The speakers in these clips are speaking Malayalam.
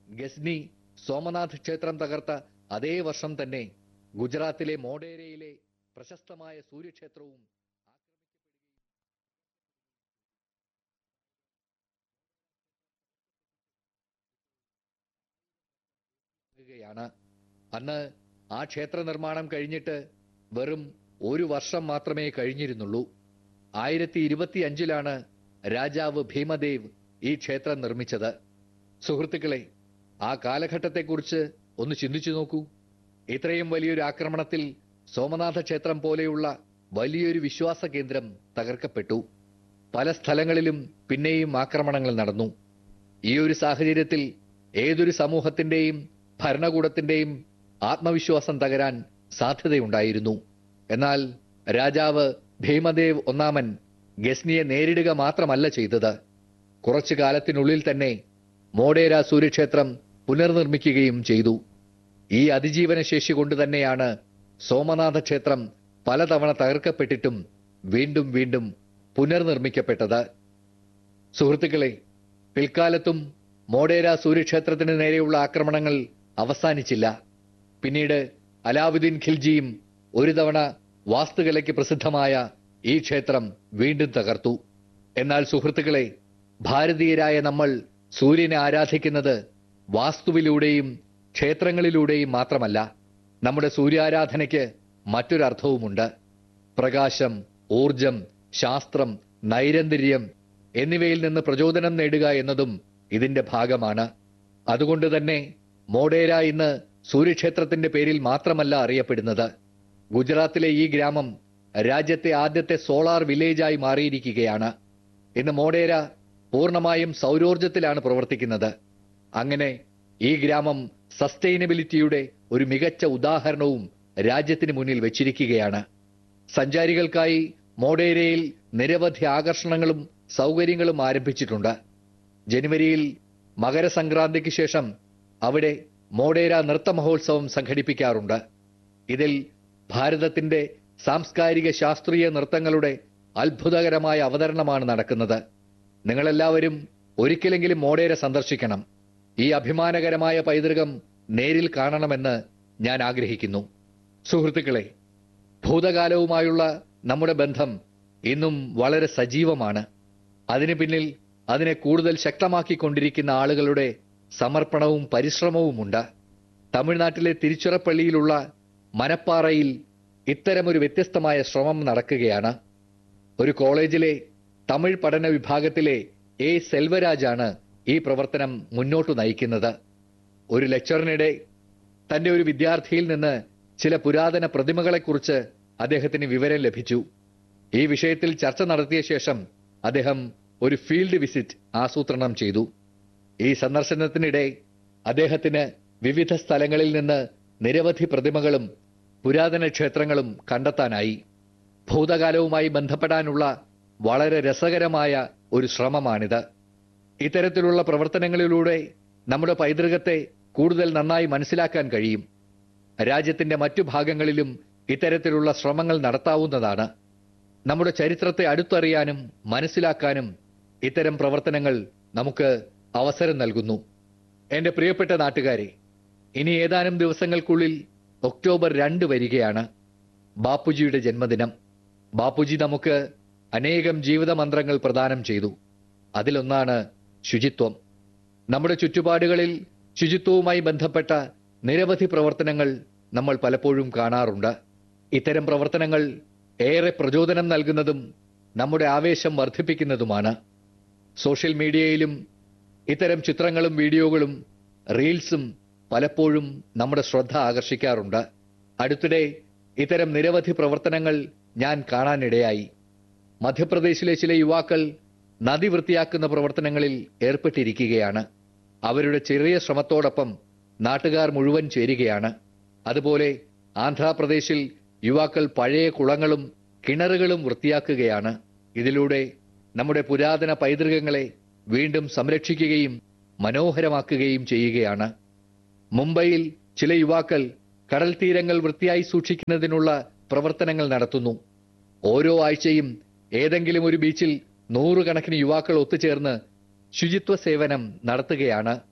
ഗസ്നി സോമനാഥ് ക്ഷേത്രം തകർത്ത അതേ വർഷം തന്നെ ഗുജറാത്തിലെ മോഡേരയിലെ പ്രശസ്തമായ സൂര്യക്ഷേത്രവും ാണ് അന്ന് ആ ക്ഷേത്ര നിർമ്മാണം കഴിഞ്ഞിട്ട് വെറും ഒരു വർഷം മാത്രമേ കഴിഞ്ഞിരുന്നുള്ളൂ ആയിരത്തി ഇരുപത്തി അഞ്ചിലാണ് രാജാവ് ഭീമദേവ് ഈ ക്ഷേത്രം നിർമ്മിച്ചത് സുഹൃത്തുക്കളെ ആ കാലഘട്ടത്തെക്കുറിച്ച് ഒന്ന് ചിന്തിച്ചു നോക്കൂ ഇത്രയും വലിയൊരു ആക്രമണത്തിൽ സോമനാഥ ക്ഷേത്രം പോലെയുള്ള വലിയൊരു വിശ്വാസ കേന്ദ്രം തകർക്കപ്പെട്ടു പല സ്ഥലങ്ങളിലും പിന്നെയും ആക്രമണങ്ങൾ നടന്നു ഈ ഒരു സാഹചര്യത്തിൽ ഏതൊരു സമൂഹത്തിന്റെയും ഭരണകൂടത്തിന്റെയും ആത്മവിശ്വാസം തകരാൻ സാധ്യതയുണ്ടായിരുന്നു എന്നാൽ രാജാവ് ഭീമദേവ് ഒന്നാമൻ ഗസ്നിയെ നേരിടുക മാത്രമല്ല ചെയ്തത് കുറച്ചു കാലത്തിനുള്ളിൽ തന്നെ മോഡേര സൂര്യക്ഷേത്രം പുനർനിർമ്മിക്കുകയും ചെയ്തു ഈ അതിജീവന ശേഷി കൊണ്ട് തന്നെയാണ് സോമനാഥ ക്ഷേത്രം പലതവണ തകർക്കപ്പെട്ടിട്ടും വീണ്ടും വീണ്ടും പുനർനിർമ്മിക്കപ്പെട്ടത് സുഹൃത്തുക്കളെ പിൽക്കാലത്തും മോഡേര സൂര്യക്ഷേത്രത്തിന് നേരെയുള്ള ആക്രമണങ്ങൾ അവസാനിച്ചില്ല പിന്നീട് അലാവുദ്ദീൻ ഖിൽജിയും ഒരു തവണ വാസ്തുകലയ്ക്ക് പ്രസിദ്ധമായ ഈ ക്ഷേത്രം വീണ്ടും തകർത്തു എന്നാൽ സുഹൃത്തുക്കളെ ഭാരതീയരായ നമ്മൾ സൂര്യനെ ആരാധിക്കുന്നത് വാസ്തുവിലൂടെയും ക്ഷേത്രങ്ങളിലൂടെയും മാത്രമല്ല നമ്മുടെ സൂര്യാരാധനയ്ക്ക് മറ്റൊരർത്ഥവുമുണ്ട് പ്രകാശം ഊർജം ശാസ്ത്രം നൈരന്തര്യം എന്നിവയിൽ നിന്ന് പ്രചോദനം നേടുക എന്നതും ഇതിന്റെ ഭാഗമാണ് അതുകൊണ്ട് തന്നെ മോഡേര ഇന്ന് സൂര്യക്ഷേത്രത്തിന്റെ പേരിൽ മാത്രമല്ല അറിയപ്പെടുന്നത് ഗുജറാത്തിലെ ഈ ഗ്രാമം രാജ്യത്തെ ആദ്യത്തെ സോളാർ വില്ലേജായി മാറിയിരിക്കുകയാണ് ഇന്ന് മോഡേര പൂർണ്ണമായും സൗരോർജത്തിലാണ് പ്രവർത്തിക്കുന്നത് അങ്ങനെ ഈ ഗ്രാമം സസ്റ്റൈനബിലിറ്റിയുടെ ഒരു മികച്ച ഉദാഹരണവും രാജ്യത്തിന് മുന്നിൽ വെച്ചിരിക്കുകയാണ് സഞ്ചാരികൾക്കായി മോഡേരയിൽ നിരവധി ആകർഷണങ്ങളും സൗകര്യങ്ങളും ആരംഭിച്ചിട്ടുണ്ട് ജനുവരിയിൽ മകരസംക്രാന്തിക്ക് ശേഷം അവിടെ മോഡേര നൃത്ത മഹോത്സവം സംഘടിപ്പിക്കാറുണ്ട് ഇതിൽ ഭാരതത്തിന്റെ സാംസ്കാരിക ശാസ്ത്രീയ നൃത്തങ്ങളുടെ അത്ഭുതകരമായ അവതരണമാണ് നടക്കുന്നത് നിങ്ങളെല്ലാവരും ഒരിക്കലെങ്കിലും മോഡേര സന്ദർശിക്കണം ഈ അഭിമാനകരമായ പൈതൃകം നേരിൽ കാണണമെന്ന് ഞാൻ ആഗ്രഹിക്കുന്നു സുഹൃത്തുക്കളെ ഭൂതകാലവുമായുള്ള നമ്മുടെ ബന്ധം ഇന്നും വളരെ സജീവമാണ് അതിനു പിന്നിൽ അതിനെ കൂടുതൽ ശക്തമാക്കിക്കൊണ്ടിരിക്കുന്ന ആളുകളുടെ സമർപ്പണവും പരിശ്രമവുമുണ്ട് തമിഴ്നാട്ടിലെ തിരുച്ചിറപ്പള്ളിയിലുള്ള മനപ്പാറയിൽ ഇത്തരമൊരു വ്യത്യസ്തമായ ശ്രമം നടക്കുകയാണ് ഒരു കോളേജിലെ തമിഴ് പഠന വിഭാഗത്തിലെ എ സെൽവരാജാണ് ഈ പ്രവർത്തനം മുന്നോട്ട് നയിക്കുന്നത് ഒരു ലെക്ചറിനിടെ തന്റെ ഒരു വിദ്യാർത്ഥിയിൽ നിന്ന് ചില പുരാതന പ്രതിമകളെക്കുറിച്ച് അദ്ദേഹത്തിന് വിവരം ലഭിച്ചു ഈ വിഷയത്തിൽ ചർച്ച നടത്തിയ ശേഷം അദ്ദേഹം ഒരു ഫീൽഡ് വിസിറ്റ് ആസൂത്രണം ചെയ്തു ഈ സന്ദർശനത്തിനിടെ അദ്ദേഹത്തിന് വിവിധ സ്ഥലങ്ങളിൽ നിന്ന് നിരവധി പ്രതിമകളും പുരാതന ക്ഷേത്രങ്ങളും കണ്ടെത്താനായി ഭൂതകാലവുമായി ബന്ധപ്പെടാനുള്ള വളരെ രസകരമായ ഒരു ശ്രമമാണിത് ഇത്തരത്തിലുള്ള പ്രവർത്തനങ്ങളിലൂടെ നമ്മുടെ പൈതൃകത്തെ കൂടുതൽ നന്നായി മനസ്സിലാക്കാൻ കഴിയും രാജ്യത്തിന്റെ മറ്റു ഭാഗങ്ങളിലും ഇത്തരത്തിലുള്ള ശ്രമങ്ങൾ നടത്താവുന്നതാണ് നമ്മുടെ ചരിത്രത്തെ അടുത്തറിയാനും മനസ്സിലാക്കാനും ഇത്തരം പ്രവർത്തനങ്ങൾ നമുക്ക് അവസരം നൽകുന്നു എന്റെ പ്രിയപ്പെട്ട നാട്ടുകാരെ ഇനി ഏതാനും ദിവസങ്ങൾക്കുള്ളിൽ ഒക്ടോബർ രണ്ട് വരികയാണ് ബാപ്പുജിയുടെ ജന്മദിനം ബാപ്പുജി നമുക്ക് അനേകം ജീവിത മന്ത്രങ്ങൾ പ്രദാനം ചെയ്തു അതിലൊന്നാണ് ശുചിത്വം നമ്മുടെ ചുറ്റുപാടുകളിൽ ശുചിത്വവുമായി ബന്ധപ്പെട്ട നിരവധി പ്രവർത്തനങ്ങൾ നമ്മൾ പലപ്പോഴും കാണാറുണ്ട് ഇത്തരം പ്രവർത്തനങ്ങൾ ഏറെ പ്രചോദനം നൽകുന്നതും നമ്മുടെ ആവേശം വർദ്ധിപ്പിക്കുന്നതുമാണ് സോഷ്യൽ മീഡിയയിലും ഇത്തരം ചിത്രങ്ങളും വീഡിയോകളും റീൽസും പലപ്പോഴും നമ്മുടെ ശ്രദ്ധ ആകർഷിക്കാറുണ്ട് അടുത്തിടെ ഇത്തരം നിരവധി പ്രവർത്തനങ്ങൾ ഞാൻ കാണാനിടയായി മധ്യപ്രദേശിലെ ചില യുവാക്കൾ നദി വൃത്തിയാക്കുന്ന പ്രവർത്തനങ്ങളിൽ ഏർപ്പെട്ടിരിക്കുകയാണ് അവരുടെ ചെറിയ ശ്രമത്തോടൊപ്പം നാട്ടുകാർ മുഴുവൻ ചേരുകയാണ് അതുപോലെ ആന്ധ്രാപ്രദേശിൽ യുവാക്കൾ പഴയ കുളങ്ങളും കിണറുകളും വൃത്തിയാക്കുകയാണ് ഇതിലൂടെ നമ്മുടെ പുരാതന പൈതൃകങ്ങളെ വീണ്ടും സംരക്ഷിക്കുകയും മനോഹരമാക്കുകയും ചെയ്യുകയാണ് മുംബൈയിൽ ചില യുവാക്കൾ കടൽ തീരങ്ങൾ വൃത്തിയായി സൂക്ഷിക്കുന്നതിനുള്ള പ്രവർത്തനങ്ങൾ നടത്തുന്നു ഓരോ ആഴ്ചയും ഏതെങ്കിലും ഒരു ബീച്ചിൽ നൂറുകണക്കിന് യുവാക്കൾ ഒത്തുചേർന്ന് ശുചിത്വ സേവനം നടത്തുകയാണ്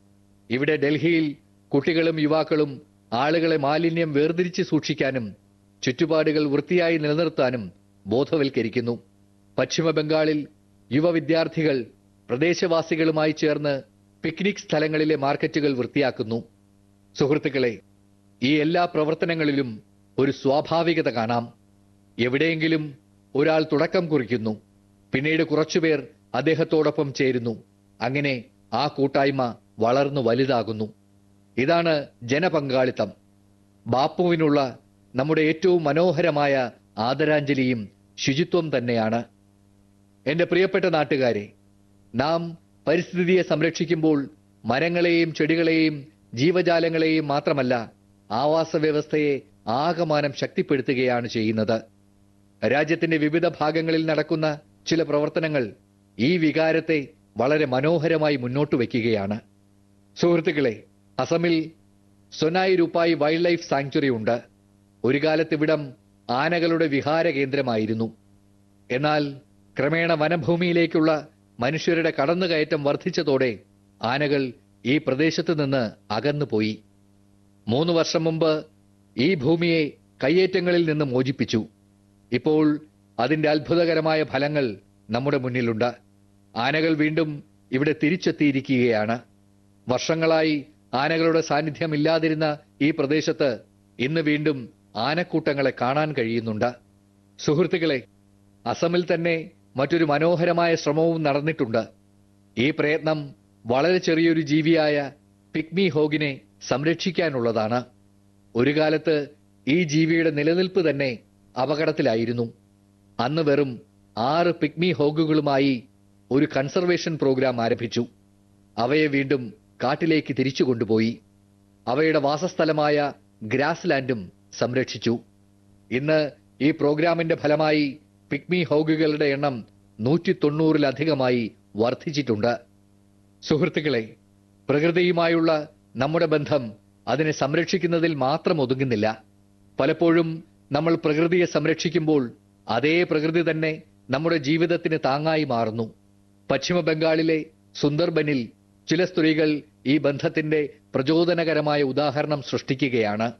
ഇവിടെ ഡൽഹിയിൽ കുട്ടികളും യുവാക്കളും ആളുകളെ മാലിന്യം വേർതിരിച്ച് സൂക്ഷിക്കാനും ചുറ്റുപാടുകൾ വൃത്തിയായി നിലനിർത്താനും ബോധവൽക്കരിക്കുന്നു പശ്ചിമ ബംഗാളിൽ യുവ വിദ്യാർത്ഥികൾ പ്രദേശവാസികളുമായി ചേർന്ന് പിക്നിക് സ്ഥലങ്ങളിലെ മാർക്കറ്റുകൾ വൃത്തിയാക്കുന്നു സുഹൃത്തുക്കളെ ഈ എല്ലാ പ്രവർത്തനങ്ങളിലും ഒരു സ്വാഭാവികത കാണാം എവിടെയെങ്കിലും ഒരാൾ തുടക്കം കുറിക്കുന്നു പിന്നീട് കുറച്ചുപേർ അദ്ദേഹത്തോടൊപ്പം ചേരുന്നു അങ്ങനെ ആ കൂട്ടായ്മ വളർന്നു വലുതാകുന്നു ഇതാണ് ജനപങ്കാളിത്തം ബാപ്പുവിനുള്ള നമ്മുടെ ഏറ്റവും മനോഹരമായ ആദരാഞ്ജലിയും ശുചിത്വം തന്നെയാണ് എന്റെ പ്രിയപ്പെട്ട നാട്ടുകാരെ നാം പരിസ്ഥിതിയെ സംരക്ഷിക്കുമ്പോൾ മരങ്ങളെയും ചെടികളെയും ജീവജാലങ്ങളെയും മാത്രമല്ല ആവാസ വ്യവസ്ഥയെ ആകമാനം ശക്തിപ്പെടുത്തുകയാണ് ചെയ്യുന്നത് രാജ്യത്തിന്റെ വിവിധ ഭാഗങ്ങളിൽ നടക്കുന്ന ചില പ്രവർത്തനങ്ങൾ ഈ വികാരത്തെ വളരെ മനോഹരമായി മുന്നോട്ട് വയ്ക്കുകയാണ് സുഹൃത്തുക്കളെ അസമിൽ Sonai Rupai wildlife sanctuary ഉണ്ട് ഒരു കാലത്ത് ഇവിടം ആനകളുടെ വിഹാര കേന്ദ്രമായിരുന്നു എന്നാൽ ക്രമേണ വനഭൂമിയിലേക്കുള്ള മനുഷ്യരുടെ കടന്നുകയറ്റം വർദ്ധിച്ചതോടെ ആനകൾ ഈ പ്രദേശത്ത് നിന്ന് അകന്നുപോയി മൂന്ന് വർഷം മുമ്പ് ഈ ഭൂമിയെ കയ്യേറ്റങ്ങളിൽ നിന്ന് മോചിപ്പിച്ചു ഇപ്പോൾ അതിന്റെ അത്ഭുതകരമായ ഫലങ്ങൾ നമ്മുടെ മുന്നിലുണ്ട് ആനകൾ വീണ്ടും ഇവിടെ തിരിച്ചെത്തിയിരിക്കുകയാണ് വർഷങ്ങളായി ആനകളുടെ സാന്നിധ്യം ഇല്ലാതിരുന്ന ഈ പ്രദേശത്ത് ഇന്ന് വീണ്ടും ആനക്കൂട്ടങ്ങളെ കാണാൻ കഴിയുന്നുണ്ട് സുഹൃത്തുക്കളെ അസമിൽ തന്നെ മറ്റൊരു മനോഹരമായ ശ്രമവും നടന്നിട്ടുണ്ട് ഈ പ്രയത്നം വളരെ ചെറിയൊരു ജീവിയായ പിഗ്മി ഹോഗിനെ സംരക്ഷിക്കാനുള്ളതാണ് ഒരു കാലത്ത് ഈ ജീവിയുടെ നിലനിൽപ്പ് തന്നെ അപകടത്തിലായിരുന്നു അന്ന് വെറും ആറ് പിഗ്മി ഹോഗുകളുമായി ഒരു കൺസർവേഷൻ പ്രോഗ്രാം ആരംഭിച്ചു അവയെ വീണ്ടും കാട്ടിലേക്ക് തിരിച്ചു കൊണ്ടുപോയി അവയുടെ വാസസ്ഥലമായ ഗ്രാസ് ലാൻഡും സംരക്ഷിച്ചു ഇന്ന് ഈ പ്രോഗ്രാമിന്റെ ഫലമായി പിഗ്മി ഹോഗുകളുടെ എണ്ണം നൂറ്റി തൊണ്ണൂറിലധികമായി വർദ്ധിച്ചിട്ടുണ്ട് സുഹൃത്തുക്കളെ പ്രകൃതിയുമായുള്ള നമ്മുടെ ബന്ധം അതിനെ സംരക്ഷിക്കുന്നതിൽ മാത്രം ഒതുങ്ങുന്നില്ല പലപ്പോഴും നമ്മൾ പ്രകൃതിയെ സംരക്ഷിക്കുമ്പോൾ അതേ പ്രകൃതി തന്നെ നമ്മുടെ ജീവിതത്തിന് താങ്ങായി മാറുന്നു പശ്ചിമ ബംഗാളിലെ സുന്ദർബനിൽ ചില സ്ത്രീകൾ ഈ ബന്ധത്തിന്റെ പ്രചോദനകരമായ ഉദാഹരണം സൃഷ്ടിക്കുകയാണ്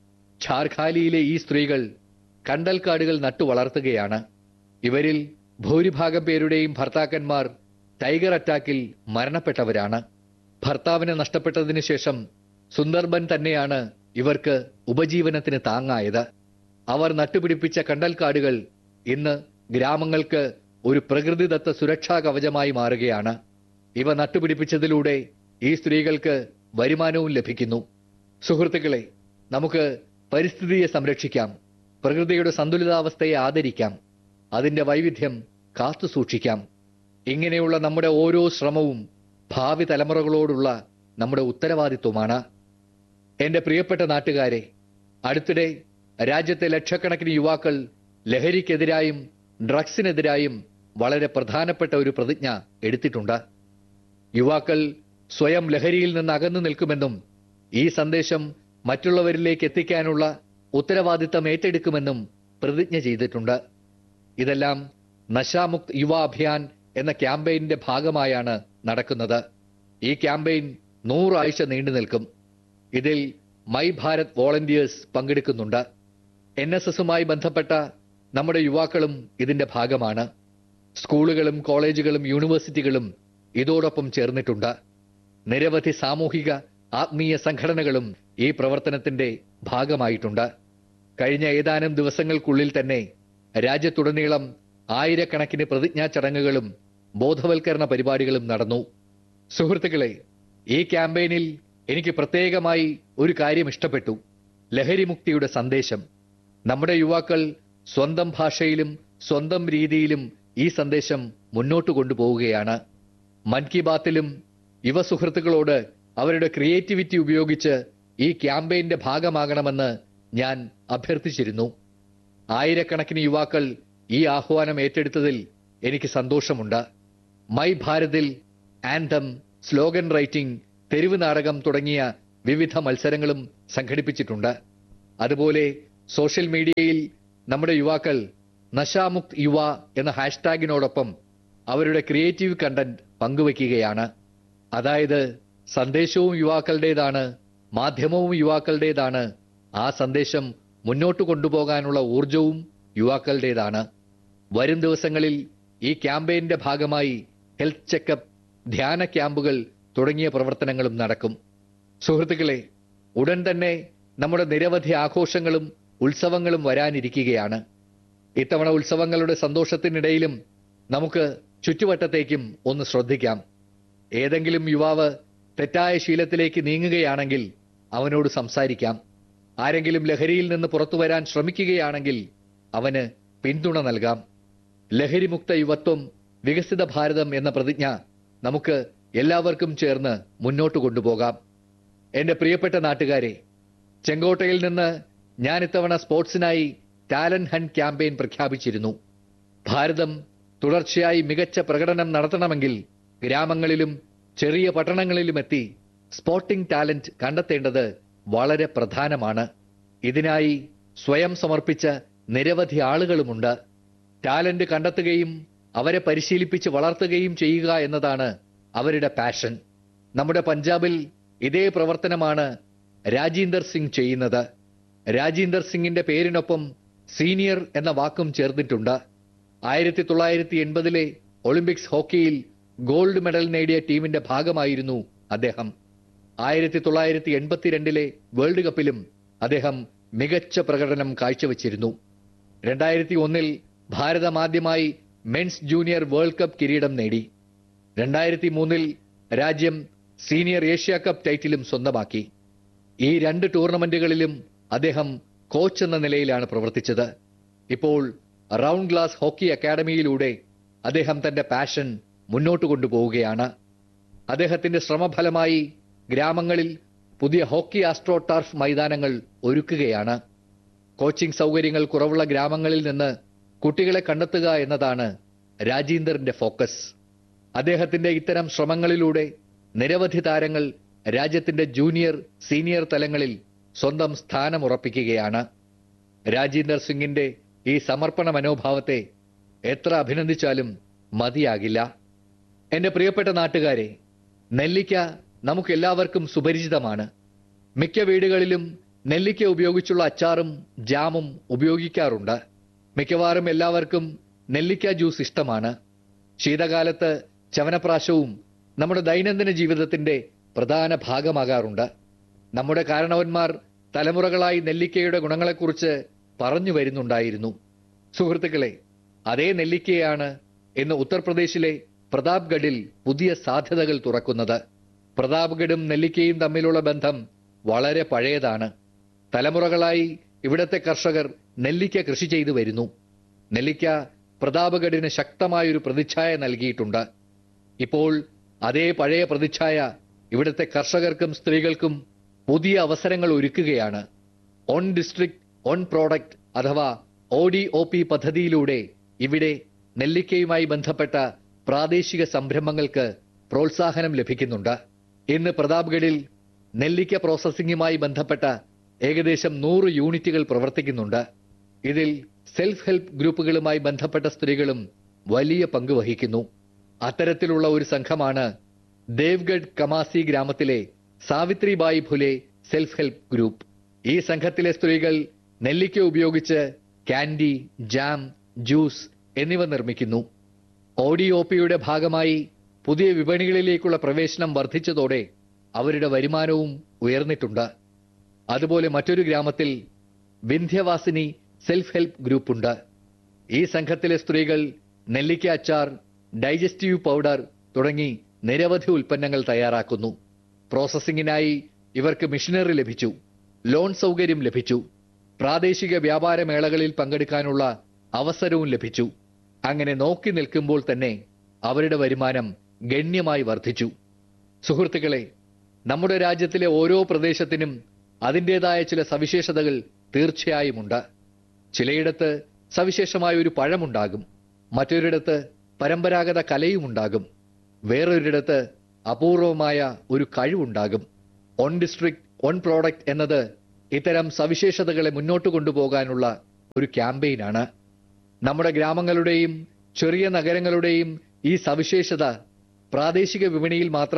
ഝാർഖാലിയിലെ ഈ സ്ത്രീകൾ കണ്ടൽക്കാടുകൾ നട്ടു വളർത്തുകയാണ് ഇവരിൽ ഭൂരിഭാഗം പേരുടെയും ഭർത്താക്കന്മാർ ടൈഗർ അറ്റാക്കിൽ മരണപ്പെട്ടവരാണ് ഭർത്താവിനെ നഷ്ടപ്പെട്ടതിനു ശേഷം സുന്ദർബൻ തന്നെയാണ് ഇവർക്ക് ഉപജീവനത്തിന് താങ്ങായത് അവർ നട്ടുപിടിപ്പിച്ച കണ്ടൽക്കാടുകൾ ഇന്ന് ഗ്രാമങ്ങൾക്ക് ഒരു പ്രകൃതിദത്ത സുരക്ഷാ കവചമായി മാറുകയാണ് ഇവ നട്ടുപിടിപ്പിച്ചതിലൂടെ ഈ സ്ത്രീകൾക്ക് വരുമാനവും ലഭിക്കുന്നു സുഹൃത്തുക്കളെ നമുക്ക് പരിസ്ഥിതിയെ സംരക്ഷിക്കാം പ്രകൃതിയുടെ സന്തുലിതാവസ്ഥയെ ആദരിക്കാം അതിന്റെ വൈവിധ്യം കാത്തു സൂക്ഷിക്കാം ഇങ്ങനെയുള്ള നമ്മുടെ ഓരോ ശ്രമവും ഭാവി തലമുറകളോടുള്ള നമ്മുടെ ഉത്തരവാദിത്വമാണ് എന്റെ പ്രിയപ്പെട്ട നാട്ടുകാരെ അടുത്തിടെ രാജ്യത്തെ ലക്ഷക്കണക്കിന് യുവാക്കൾ ലഹരിക്കെതിരായും ഡ്രഗ്സിനെതിരായും വളരെ പ്രധാനപ്പെട്ട ഒരു പ്രതിജ്ഞ എടുത്തിട്ടുണ്ട് യുവാക്കൾ സ്വയം ലഹരിയിൽ നിന്ന് അകന്നു നിൽക്കുമെന്നും ഈ സന്ദേശം മറ്റുള്ളവരിലേക്ക് എത്തിക്കാനുള്ള ഉത്തരവാദിത്തം ഏറ്റെടുക്കുമെന്നും പ്രതിജ്ഞ ചെയ്തിട്ടുണ്ട് ഇതെല്ലാം നശാമുക്ത് യുവ അഭിയാൻ എന്ന ക്യാമ്പയിന്റെ ഭാഗമായാണ് നടക്കുന്നത് ഈ ക്യാമ്പയിൻ നൂറാഴ്ച നീണ്ടു നിൽക്കും ഇതിൽ മൈ ഭാരത് വോളണ്ടിയേഴ്സ് പങ്കെടുക്കുന്നുണ്ട് എൻ എസ് എസുമായി ബന്ധപ്പെട്ട നമ്മുടെ യുവാക്കളും ഇതിന്റെ ഭാഗമാണ് സ്കൂളുകളും കോളേജുകളും യൂണിവേഴ്സിറ്റികളും ഇതോടൊപ്പം ചേർന്നിട്ടുണ്ട് നിരവധി സാമൂഹിക ആത്മീയ സംഘടനകളും ഈ പ്രവർത്തനത്തിന്റെ ഭാഗമായിട്ടുണ്ട് കഴിഞ്ഞ ഏതാനും ദിവസങ്ങൾക്കുള്ളിൽ തന്നെ രാജ്യത്തുടനീളം ആയിരക്കണക്കിന് പ്രതിജ്ഞാ ചടങ്ങുകളും ബോധവൽക്കരണ പരിപാടികളും നടന്നു സുഹൃത്തുക്കളെ ഈ ക്യാമ്പയിനിൽ എനിക്ക് പ്രത്യേകമായി ഒരു കാര്യം ഇഷ്ടപ്പെട്ടു ലഹരിമുക്തിയുടെ സന്ദേശം നമ്മുടെ യുവാക്കൾ സ്വന്തം ഭാഷയിലും സ്വന്തം രീതിയിലും ഈ സന്ദേശം മുന്നോട്ട് കൊണ്ടുപോവുകയാണ് മൻ കി ബാത്തിലും യുവ സുഹൃത്തുക്കളോട് അവരുടെ ക്രിയേറ്റിവിറ്റി ഉപയോഗിച്ച് ഈ ക്യാമ്പയിന്റെ ഭാഗമാകണമെന്ന് ഞാൻ അഭ്യർത്ഥിച്ചിരുന്നു ആയിരക്കണക്കിന് യുവാക്കൾ ഈ ആഹ്വാനം ഏറ്റെടുത്തതിൽ എനിക്ക് സന്തോഷമുണ്ട് മൈ ഭാരതിൽ ആൻഡം സ്ലോഗൻ റൈറ്റിംഗ് തെരുവ് നാടകം തുടങ്ങിയ വിവിധ മത്സരങ്ങളും സംഘടിപ്പിച്ചിട്ടുണ്ട് അതുപോലെ സോഷ്യൽ മീഡിയയിൽ നമ്മുടെ യുവാക്കൾ നശാമുക്ത് യുവ എന്ന ഹാഷ്ടാഗിനോടൊപ്പം അവരുടെ ക്രിയേറ്റീവ് കണ്ടന്റ് പങ്കുവയ്ക്കുകയാണ് അതായത് സന്ദേശവും യുവാക്കളുടേതാണ് മാധ്യമവും യുവാക്കളുടേതാണ് ആ സന്ദേശം മുന്നോട്ട് കൊണ്ടുപോകാനുള്ള ഊർജവും യുവാക്കളുടേതാണ് വരും ദിവസങ്ങളിൽ ഈ ക്യാമ്പയിന്റെ ഭാഗമായി ഹെൽത്ത് ചെക്കപ്പ് ധ്യാന ക്യാമ്പുകൾ തുടങ്ങിയ പ്രവർത്തനങ്ങളും നടക്കും സുഹൃത്തുക്കളെ ഉടൻ തന്നെ നമ്മുടെ നിരവധി ആഘോഷങ്ങളും ഉത്സവങ്ങളും വരാനിരിക്കുകയാണ് ഇത്തവണ ഉത്സവങ്ങളുടെ സന്തോഷത്തിനിടയിലും നമുക്ക് ചുറ്റുവട്ടത്തേക്കും ഒന്ന് ശ്രദ്ധിക്കാം ഏതെങ്കിലും യുവാവ് തെറ്റായ ശീലത്തിലേക്ക് നീങ്ങുകയാണെങ്കിൽ അവനോട് സംസാരിക്കാം ആരെങ്കിലും ലഹരിയിൽ നിന്ന് പുറത്തു വരാൻ ശ്രമിക്കുകയാണെങ്കിൽ അവന് പിന്തുണ നൽകാം ലഹരിമുക്ത യുവത്വം വികസിത ഭാരതം എന്ന പ്രതിജ്ഞ നമുക്ക് എല്ലാവർക്കും ചേർന്ന് മുന്നോട്ട് കൊണ്ടുപോകാം എന്റെ പ്രിയപ്പെട്ട നാട്ടുകാരെ ചെങ്കോട്ടയിൽ നിന്ന് ഞാൻ ഇത്തവണ സ്പോർട്സിനായി ടാലന്റ് ഹണ്ട് ക്യാമ്പയിൻ പ്രഖ്യാപിച്ചിരുന്നു ഭാരതം തുടർച്ചയായി മികച്ച പ്രകടനം നടത്തണമെങ്കിൽ ഗ്രാമങ്ങളിലും ചെറിയ പട്ടണങ്ങളിലും എത്തി സ്പോർട്ടിംഗ് ടാലന്റ് കണ്ടെത്തേണ്ടത് വളരെ പ്രധാനമാണ് ഇതിനായി സ്വയം സമർപ്പിച്ച നിരവധി ആളുകളുമുണ്ട് ടാലന്റ് കണ്ടെത്തുകയും അവരെ പരിശീലിപ്പിച്ച് വളർത്തുകയും ചെയ്യുക എന്നതാണ് അവരുടെ പാഷൻ നമ്മുടെ പഞ്ചാബിൽ ഇതേ പ്രവർത്തനമാണ് രാജീന്ദർ സിംഗ് ചെയ്യുന്നത് രാജീന്ദർ സിംഗിന്റെ പേരിനൊപ്പം സീനിയർ എന്ന വാക്കും ചേർന്നിട്ടുണ്ട് ആയിരത്തി തൊള്ളായിരത്തി എൺപതിലെ ഒളിമ്പിക്സ് ഹോക്കിയിൽ ഗോൾഡ് മെഡൽ നേടിയ ടീമിന്റെ ഭാഗമായിരുന്നു അദ്ദേഹം ആയിരത്തി തൊള്ളായിരത്തി എൺപത്തിരണ്ടിലെ വേൾഡ് കപ്പിലും അദ്ദേഹം മികച്ച പ്രകടനം കാഴ്ചവെച്ചിരുന്നു രണ്ടായിരത്തി ഒന്നിൽ ഭാരതം ആദ്യമായി മെൻസ് ജൂനിയർ വേൾഡ് കപ്പ് കിരീടം നേടി രണ്ടായിരത്തി മൂന്നിൽ രാജ്യം സീനിയർ ഏഷ്യ കപ്പ് ടൈറ്റിലും സ്വന്തമാക്കി ഈ രണ്ട് ടൂർണമെന്റുകളിലും അദ്ദേഹം കോച്ച് എന്ന നിലയിലാണ് പ്രവർത്തിച്ചത് ഇപ്പോൾ റൗണ്ട് ഗ്ലാസ് ഹോക്കി അക്കാദമിയിലൂടെ അദ്ദേഹം തന്റെ പാഷൻ മുന്നോട്ട് കൊണ്ടുപോവുകയാണ് അദ്ദേഹത്തിന്റെ ശ്രമഫലമായി ഗ്രാമങ്ങളിൽ പുതിയ ഹോക്കി ആസ്ട്രോ ടർഫ് മൈതാനങ്ങൾ ഒരുക്കുകയാണ് കോച്ചിംഗ് സൗകര്യങ്ങൾ കുറവുള്ള ഗ്രാമങ്ങളിൽ നിന്ന് കുട്ടികളെ കണ്ടെത്തുക എന്നതാണ് രാജീന്ദറിന്റെ ഫോക്കസ് അദ്ദേഹത്തിന്റെ ഇത്തരം ശ്രമങ്ങളിലൂടെ നിരവധി താരങ്ങൾ രാജ്യത്തിന്റെ ജൂനിയർ സീനിയർ തലങ്ങളിൽ സ്വന്തം സ്ഥാനം ഉറപ്പിക്കുകയാണ് രാജീന്ദർ സിംഗിന്റെ ഈ സമർപ്പണ മനോഭാവത്തെ എത്ര അഭിനന്ദിച്ചാലും മതിയാകില്ല എന്റെ പ്രിയപ്പെട്ട നാട്ടുകാരെ നെല്ലിക്ക നമുക്ക് എല്ലാവർക്കും സുപരിചിതമാണ് മിക്ക വീടുകളിലും നെല്ലിക്ക ഉപയോഗിച്ചുള്ള അച്ചാറും ജാമും ഉപയോഗിക്കാറുണ്ട് മിക്കവാറും എല്ലാവർക്കും നെല്ലിക്ക ജ്യൂസ് ഇഷ്ടമാണ് ശീതകാലത്ത് ചവനപ്രാശവും നമ്മുടെ ദൈനംദിന ജീവിതത്തിന്റെ പ്രധാന ഭാഗമാകാറുണ്ട് നമ്മുടെ കാരണവന്മാർ തലമുറകളായി നെല്ലിക്കയുടെ ഗുണങ്ങളെക്കുറിച്ച് പറഞ്ഞു വരുന്നുണ്ടായിരുന്നു സുഹൃത്തുക്കളെ അതേ നെല്ലിക്കയാണ് ഇന്ന് ഉത്തർപ്രദേശിലെ പ്രതാപ്ഗഡിൽ പുതിയ സാധ്യതകൾ തുറക്കുന്നത് പ്രതാപ്ഗഡും നെല്ലിക്കയും തമ്മിലുള്ള ബന്ധം വളരെ പഴയതാണ് തലമുറകളായി ഇവിടത്തെ കർഷകർ നെല്ലിക്ക കൃഷി ചെയ്തു വരുന്നു നെല്ലിക്ക പ്രതാപഗഡിന് ശക്തമായൊരു പ്രതിച്ഛായ നൽകിയിട്ടുണ്ട് ഇപ്പോൾ അതേ പഴയ പ്രതിച്ഛായ ഇവിടുത്തെ കർഷകർക്കും സ്ത്രീകൾക്കും പുതിയ അവസരങ്ങൾ ഒരുക്കുകയാണ് ഓൺ ഡിസ്ട്രിക്ട് ഓൺ പ്രോഡക്റ്റ് അഥവാ ഒ ഡി ഒ പി പദ്ധതിയിലൂടെ ഇവിടെ നെല്ലിക്കയുമായി ബന്ധപ്പെട്ട പ്രാദേശിക സംരംഭങ്ങൾക്ക് പ്രോത്സാഹനം ലഭിക്കുന്നുണ്ട് ഇന്ന് പ്രതാപ്ഗഡിൽ നെല്ലിക്ക പ്രോസസ്സിംഗുമായി ബന്ധപ്പെട്ട ഏകദേശം നൂറ് യൂണിറ്റുകൾ പ്രവർത്തിക്കുന്നുണ്ട് ഇതിൽ സെൽഫ് ഹെൽപ്പ് ഗ്രൂപ്പുകളുമായി ബന്ധപ്പെട്ട സ്ത്രീകളും വലിയ പങ്ക് വഹിക്കുന്നു അത്തരത്തിലുള്ള ഒരു സംഘമാണ് ദേവ്ഗഡ് കമാസി ഗ്രാമത്തിലെ Savitribai Phule self help group ഈ സംഘത്തിലെ സ്ത്രീകൾ നെല്ലിക്ക ഉപയോഗിച്ച് കാൻഡി ജാം ജ്യൂസ് എന്നിവ നിർമ്മിക്കുന്നു ഒ ഡി ഒ പിയുടെ ഭാഗമായി പുതിയ വിപണികളിലേക്കുള്ള പ്രവേശനം വർദ്ധിച്ചതോടെ അവരുടെ വരുമാനവും ഉയർന്നിട്ടുണ്ട് അതുപോലെ മറ്റൊരു ഗ്രാമത്തിൽ വിന്ധ്യവാസിനി സെൽഫ് ഹെൽപ്പ് ഗ്രൂപ്പുണ്ട് ഈ സംഘത്തിലെ സ്ത്രീകൾ നെല്ലിക്ക അച്ചാർ ഡൈജസ്റ്റീവ് പൗഡർ തുടങ്ങി നിരവധി ഉൽപ്പന്നങ്ങൾ തയ്യാറാക്കുന്നു പ്രോസസ്സിംഗിനായി ഇവർക്ക് മിഷനറി ലഭിച്ചു ലോൺ സൗകര്യം ലഭിച്ചു പ്രാദേശിക വ്യാപാര മേളകളിൽ പങ്കെടുക്കാനുള്ള അവസരവും ലഭിച്ചു അങ്ങനെ നോക്കി നിൽക്കുമ്പോൾ തന്നെ അവരുടെ വരുമാനം ഗണ്യമായി വർദ്ധിച്ചു സുഹൃത്തുക്കളെ നമ്മുടെ രാജ്യത്തിലെ ഓരോ പ്രദേശത്തിനും അതിൻ്റെതായ ചില സവിശേഷതകൾ തീർച്ചയായുമുണ്ട് ചിലയിടത്ത് സവിശേഷമായ ഒരു പഴമുണ്ടാകും മറ്റൊരിടത്ത് പരമ്പരാഗത കലയുമുണ്ടാകും വേറൊരിടത്ത് അപൂർവമായ ഒരു കഴിവുണ്ടാകും ഓൺ ഡിസ്ട്രിക്ട് ഓൺ പ്രോഡക്റ്റ് എന്നത് ഇത്തരം സവിശേഷതകളെ മുന്നോട്ട് കൊണ്ടുപോകാനുള്ള ഒരു ക്യാമ്പയിനാണ് നമ്മുടെ ഗ്രാമങ്ങളുടെയും ചെറിയ നഗരങ്ങളുടെയും ഈ സവിശേഷത പ്രാദേശിക വിപണിയിൽ മാത്രം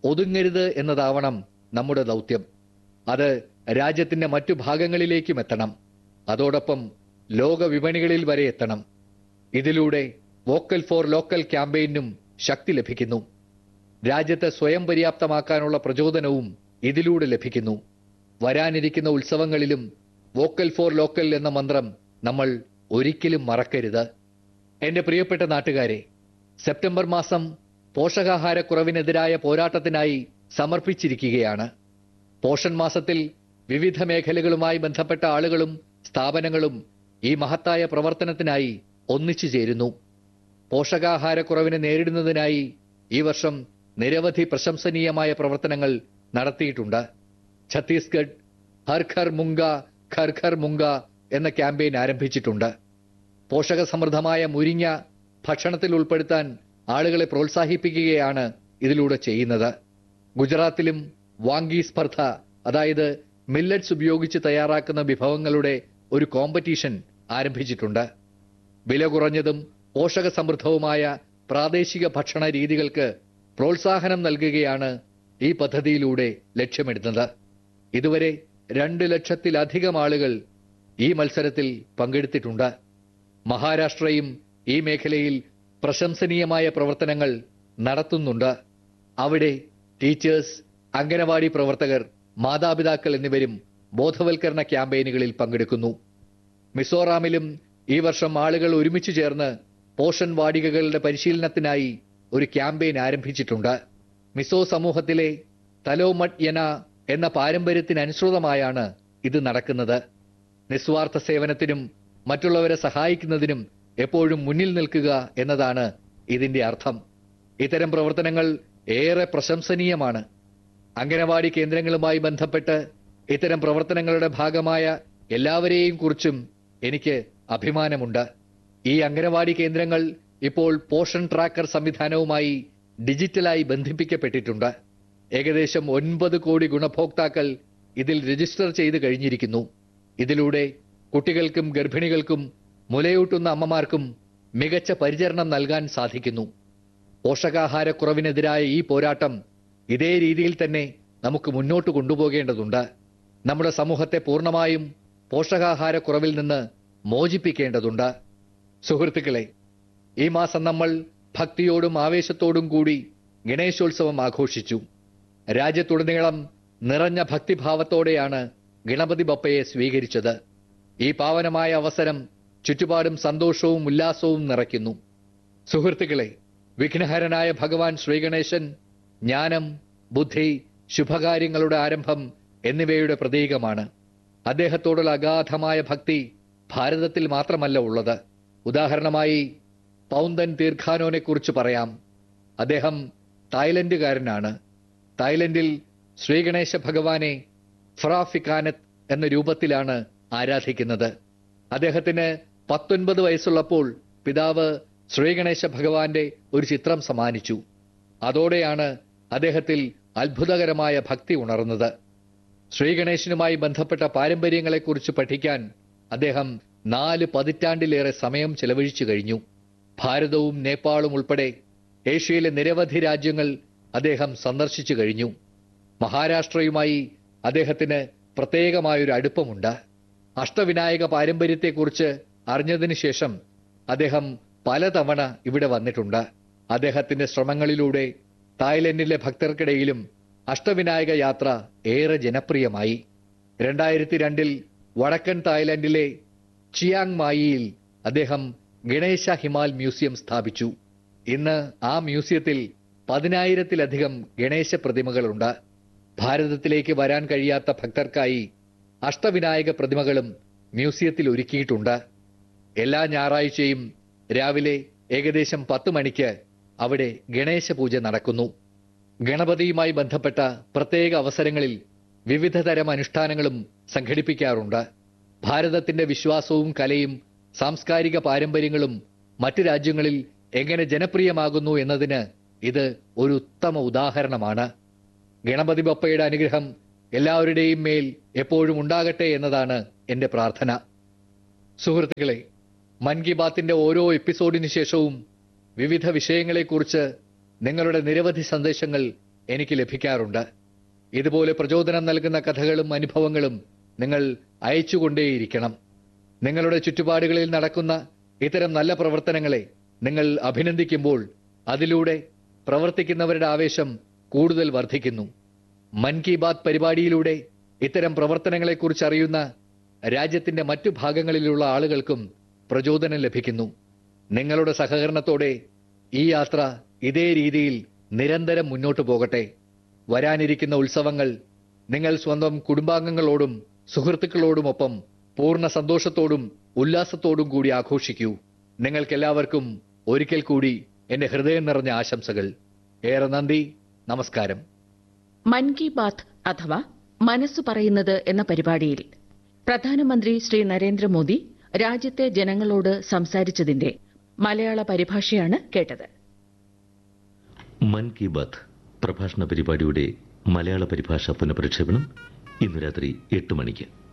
ഒതുങ്ങരുത് എന്നതാവണം നമ്മുടെ ദൗത്യം അത് രാജ്യത്തിന്റെ മറ്റു ഭാഗങ്ങളിലേക്കും എത്തണം അതോടൊപ്പം ലോക വിപണികളിൽ വരെ എത്തണം ഇതിലൂടെ വോക്കൽ ഫോർ ലോക്കൽ ക്യാമ്പയിനും ശക്തി ലഭിക്കുന്നു രാജ്യത്തെ സ്വയം പര്യാപ്തമാക്കാനുള്ള പ്രചോദനവും ഇതിലൂടെ ലഭിക്കുന്നു വരാനിരിക്കുന്ന ഉത്സവങ്ങളിലും വോക്കൽ ഫോർ ലോക്കൽ എന്ന മന്ത്രം നമ്മൾ ഒരിക്കലും മറക്കരുത് എന്റെ പ്രിയപ്പെട്ട നാട്ടുകാരെ സെപ്റ്റംബർ മാസം പോഷകാഹാരക്കുറവിനെതിരായ പോരാട്ടത്തിനായി സമർപ്പിച്ചിരിക്കുകയാണ് പോഷൺ മാസത്തിൽ വിവിധ മേഖലകളുമായി ബന്ധപ്പെട്ട ആളുകളും സ്ഥാപനങ്ങളും ഈ മഹത്തായ പ്രവർത്തനത്തിനായി ഒന്നിച്ചു ചേരുന്നു പോഷകാഹാരക്കുറവിനെ നേരിടുന്നതിനായി ഈ വർഷം നിരവധി പ്രശംസനീയമായ പ്രവർത്തനങ്ങൾ നടത്തിയിട്ടുണ്ട് ഛത്തീസ്ഗഡ് ഹർ ഘർ മുങ്ക ഘർ ഘർ മുങ്ക എന്ന ക്യാമ്പയിൻ ആരംഭിച്ചിട്ടുണ്ട് പോഷകസമൃദ്ധമായ മുരിങ്ങ ഭക്ഷണത്തിൽ ഉൾപ്പെടുത്താൻ ആളുകളെ പ്രോത്സാഹിപ്പിക്കുകയാണ് ഇതിലൂടെ ചെയ്യുന്നത് ഗുജറാത്തിലും വാങ്കി സ്പർദ്ധ അതായത് മില്ലറ്റ്സ് ഉപയോഗിച്ച് തയ്യാറാക്കുന്ന വിഭവങ്ങളുടെ ഒരു കോമ്പറ്റീഷൻ ആരംഭിച്ചിട്ടുണ്ട് വില കുറഞ്ഞതും പോഷകസമൃദ്ധവുമായ പ്രാദേശിക ഭക്ഷണ രീതികൾക്ക് പ്രോത്സാഹനം നൽകുകയാണ് ഈ പദ്ധതിയിലൂടെ ലക്ഷ്യമിടുന്നത് ഇതുവരെ രണ്ട് ലക്ഷത്തിലധികം ആളുകൾ ഈ മത്സരത്തിൽ പങ്കെടുത്തിട്ടുണ്ട് മഹാരാഷ്ട്രയും ഈ മേഖലയിൽ പ്രശംസനീയമായ പ്രവർത്തനങ്ങൾ നടത്തുന്നുണ്ട് അവിടെ ടീച്ചേഴ്സ് അംഗനവാടി പ്രവർത്തകർ മാതാപിതാക്കൾ എന്നിവരും ബോധവൽക്കരണ ക്യാമ്പയിനുകളിൽ പങ്കെടുക്കുന്നു മിസോറാമിലും ഈ വർഷം ആളുകൾ ഒരുമിച്ച് ചേർന്ന് പോഷൻ വാടികകളുടെ പരിശീലനത്തിനായി ഒരു ക്യാമ്പയിൻ ആരംഭിച്ചിട്ടുണ്ട് മിസോ സമൂഹത്തിലെ തലോമട്ട് യന എന്ന പാരമ്പര്യത്തിനനുസൃതമായാണ് ഇത് നടക്കുന്നത് നിസ്വാർത്ഥ സേവനത്തിനും മറ്റുള്ളവരെ സഹായിക്കുന്നതിനും എപ്പോഴും മുന്നിൽ നിൽക്കുക എന്നതാണ് ഇതിന്റെ അർത്ഥം ഇത്തരം പ്രവർത്തനങ്ങൾ ഏറെ പ്രശംസനീയമാണ് അംഗനവാടി കേന്ദ്രങ്ങളുമായി ബന്ധപ്പെട്ട് ഇത്തരം പ്രവർത്തനങ്ങളുടെ ഭാഗമായ എല്ലാവരെയും കുറിച്ചും എനിക്ക് അഭിമാനമുണ്ട് ഈ അംഗനവാടി കേന്ദ്രങ്ങൾ ഇപ്പോൾ പോഷൻ ട്രാക്കർ സംവിധാനവുമായി ഡിജിറ്റലായി ബന്ധിപ്പിക്കപ്പെട്ടിട്ടുണ്ട് ഏകദേശം ഒൻപത് കോടി ഗുണഭോക്താക്കൾ ഇതിൽ രജിസ്റ്റർ ചെയ്ത് കഴിഞ്ഞിരിക്കുന്നു ഇതിലൂടെ കുട്ടികൾക്കും ഗർഭിണികൾക്കും മുലയൂട്ടുന്ന അമ്മമാർക്കും മികച്ച പരിചരണം നൽകാൻ സാധിക്കുന്നു പോഷകാഹാരക്കുറവിനെതിരായ ഈ പോരാട്ടം ഇതേ രീതിയിൽ തന്നെ നമുക്ക് മുന്നോട്ട് കൊണ്ടുപോകേണ്ടതുണ്ട് നമ്മുടെ സമൂഹത്തെ പൂർണ്ണമായും പോഷകാഹാരക്കുറവിൽ നിന്ന് മോചിപ്പിക്കേണ്ടതുണ്ട് സുഹൃത്തുക്കളെ ഈ മാസം നമ്മൾ ഭക്തിയോടും ആവേശത്തോടും കൂടി ഗണേശോത്സവം ആഘോഷിച്ചു രാജ്യത്തുടനീളം നിറഞ്ഞ ഭക്തിഭാവത്തോടെയാണ് ഗണപതി ബപ്പയെ സ്വീകരിച്ചത് ഈ പാവനമായ അവസരം ചുറ്റുപാടും സന്തോഷവും ഉല്ലാസവും നിറയ്ക്കുന്നു സുഹൃത്തുക്കളെ വിഘ്നഹരനായ ഭഗവാൻ ശ്രീഗണേശൻ ജ്ഞാനം ബുദ്ധി ശുഭകാര്യങ്ങളുടെ ആരംഭം എന്നിവയുടെ പ്രതീകമാണ് അദ്ദേഹത്തോടുള്ള അഗാധമായ ഭക്തി ഭാരതത്തിൽ മാത്രമല്ല ഉള്ളത് ഉദാഹരണമായി പൗന്തൻ തീർഖാനോനെ കുറിച്ച് പറയാം അദ്ദേഹം തായ്ലൻഡുകാരനാണ് തായ്ലൻഡിൽ ശ്രീഗണേശ ഭഗവാനെ ഫ്രാഫിക്കാനത്ത് എന്ന രൂപത്തിലാണ് ആരാധിക്കുന്നത് അദ്ദേഹത്തിന് പത്തൊൻപത് വയസ്സുള്ളപ്പോൾ പിതാവ് ശ്രീഗണേശ ഭഗവാന്റെ ഒരു ചിത്രം സമ്മാനിച്ചു അതോടെയാണ് അദ്ദേഹത്തിൽ അത്ഭുതകരമായ ഭക്തി ഉണർന്നത് ശ്രീഗണേശനുമായി ബന്ധപ്പെട്ട പാരമ്പര്യങ്ങളെക്കുറിച്ച് പഠിക്കാൻ അദ്ദേഹം നാല് പതിറ്റാണ്ടിലേറെ സമയം ചെലവഴിച്ചു കഴിഞ്ഞു ഭാരതവും നേപ്പാളും ഉൾപ്പെടെ ഏഷ്യയിലെ നിരവധി രാജ്യങ്ങൾ അദ്ദേഹം സന്ദർശിച്ചു കഴിഞ്ഞു മഹാരാഷ്ട്രയുമായി അദ്ദേഹത്തിന് പ്രത്യേകമായൊരു അടുപ്പമുണ്ട് അഷ്ടവിനായക പാരമ്പര്യത്തെക്കുറിച്ച് അറിഞ്ഞതിന് ശേഷം അദ്ദേഹം പലതവണ ഇവിടെ വന്നിട്ടുണ്ട് അദ്ദേഹത്തിന്റെ ശ്രമങ്ങളിലൂടെ തായ്ലൻഡിലെ ഭക്തർക്കിടയിലും അഷ്ടവിനായക യാത്ര ഏറെ ജനപ്രിയമായി രണ്ടായിരത്തി രണ്ടിൽ വടക്കൻ തായ്ലൻഡിലെ ചിയാങ് മായിയിൽ അദ്ദേഹം ഗണേശ ഹിമാൽ മ്യൂസിയം സ്ഥാപിച്ചു ഇന്ന് ആ മ്യൂസിയത്തിൽ പതിനായിരത്തിലധികം ഗണേശ പ്രതിമകളുണ്ട് ഭാരതത്തിലേക്ക് വരാൻ കഴിയാത്ത ഭക്തർക്കായി അഷ്ടവിനായക പ്രതിമകളും മ്യൂസിയത്തിൽ ഒരുക്കിയിട്ടുണ്ട് എല്ലാ ഞായറാഴ്ചയും രാവിലെ ഏകദേശം പത്ത് മണിക്ക് അവിടെ ഗണേശ പൂജ നടക്കുന്നു ഗണപതിയുമായി ബന്ധപ്പെട്ട പ്രത്യേക അവസരങ്ങളിൽ വിവിധ തരം അനുഷ്ഠാനങ്ങളും സംഘടിപ്പിക്കാറുണ്ട് ഭാരതത്തിന്റെ വിശ്വാസവും കലയും സാംസ്കാരിക പാരമ്പര്യങ്ങളും മറ്റു രാജ്യങ്ങളിൽ എങ്ങനെ ജനപ്രിയമാകുന്നു എന്നതിന് ഇത് ഒരു ഉത്തമ ഉദാഹരണമാണ് ഗണപതി ബപ്പയുടെ അനുഗ്രഹം എല്ലാവരുടെയും മേൽ എപ്പോഴും ഉണ്ടാകട്ടെ എന്നതാണ് എന്റെ പ്രാർത്ഥന സുഹൃത്തുക്കളെ മൻ കി ബാത്തിന്റെ ഓരോ എപ്പിസോഡിന് ശേഷവും വിവിധ വിഷയങ്ങളെക്കുറിച്ച് നിങ്ങളുടെ നിരവധി സന്ദേശങ്ങൾ എനിക്ക് ലഭിക്കാറുണ്ട് ഇതുപോലെ പ്രചോദനം നൽകുന്ന കഥകളും അനുഭവങ്ങളും നിങ്ങൾ അയച്ചുകൊണ്ടേയിരിക്കണം നിങ്ങളുടെ ചുറ്റുപാടുകളിൽ നടക്കുന്ന ഇത്തരം നല്ല പ്രവർത്തനങ്ങളെ നിങ്ങൾ അഭിനന്ദിക്കുമ്പോൾ അതിലൂടെ പ്രവർത്തിക്കുന്നവരുടെ ആവേശം കൂടുതൽ വർദ്ധിക്കുന്നു മൻ കി ബാത് പരിപാടിയിലൂടെ ഇത്തരം പ്രവർത്തനങ്ങളെക്കുറിച്ച് അറിയുന്ന രാജ്യത്തിന്റെ മറ്റു ഭാഗങ്ങളിലുള്ള ആളുകൾക്കും പ്രചോദനം ലഭിക്കുന്നു നിങ്ങളുടെ സഹകരണത്തോടെ ഈ യാത്ര ഇതേ രീതിയിൽ നിരന്തരം മുന്നോട്ടു പോകട്ടെ വരാനിരിക്കുന്ന ഉത്സവങ്ങൾ നിങ്ങൾ സ്വന്തം കുടുംബാംഗങ്ങളോടും സുഹൃത്തുക്കളോടുമൊപ്പം പൂർണ്ണ സന്തോഷത്തോടും ഉല്ലാസത്തോടും കൂടി ആഘോഷിക്കൂ നിങ്ങൾക്കെല്ലാവർക്കും ഒരിക്കൽ കൂടി എന്റെ ഹൃദയം നിറഞ്ഞ ആശംസകൾ ഏറെ നന്ദി നമസ്കാരം മൻ കി ബാത്ത് അഥവാ മനസ്സു പറയുന്നത് എന്ന പരിപാടിയിൽ പ്രധാനമന്ത്രി ശ്രീ നരേന്ദ്രമോദി രാജ്യത്തെ ജനങ്ങളോട് സംസാരിച്ചതിന്റെ മലയാള പരിഭാഷയാണ് കേട്ടത് മൻ കി ബാത്ത് പ്രഭാഷണ പരിപാടിയുടെ മലയാള പരിഭാഷ പുനഃപ്രക്ഷേപണം ഇന്ന് രാത്രി എട്ട് മണിക്ക്